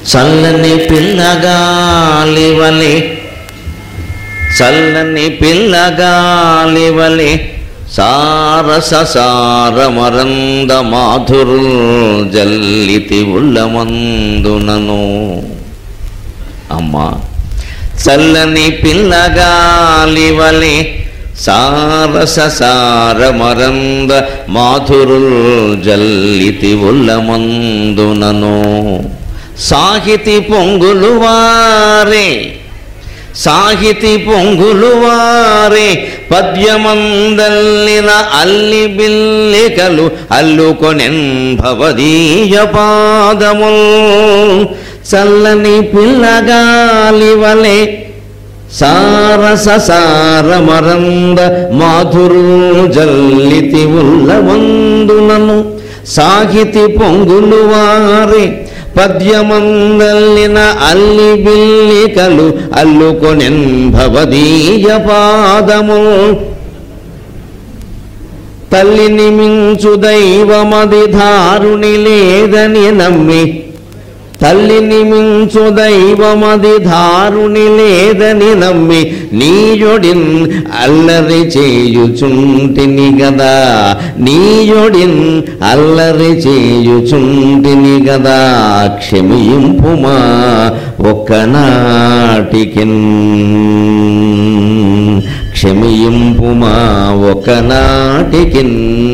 చల్లని పిల్లగాలివలే చల్లని పిల్లగాలివలే సారస సారమరంద మాధురు జల్లితి ఉళ్ళమందునను అమ్మా చల్లని పిల్లగాలివలే సారస సారమరంద మాధురుల్ జల్లితి ఉల్లమందునను సాహితి పొంగులు వారే సాహితి పొంగులు వారే పద్యమందల్లిన అల్లి బిల్లికలు అల్లుకొనెన్ భవదీయ పాదముల్ చల్లని పిల్లగాలివలే సారస సారమరంద మాధురు జల్లితి ఉల్లవందునను సాహితి పొంగులు వారి పద్యమందల్లిన అల్లి బిల్లికలు అల్లుకొనెన్ భవదీయ పాదము తల్లిని మించు దైవమది ధారుని లేదని నమ్మి తల్లిని మించు దైవమది ధారుని లేదని నమ్మి నీయొడిన్ అల్లరి చేయుచుంటిని గదా నీయొడిన్ అల్లరి చేయుచుంటిని గదా క్షమింపుమా ఒక్కనాటికిన్ క్షమింపుమా ఒకనాటికిన్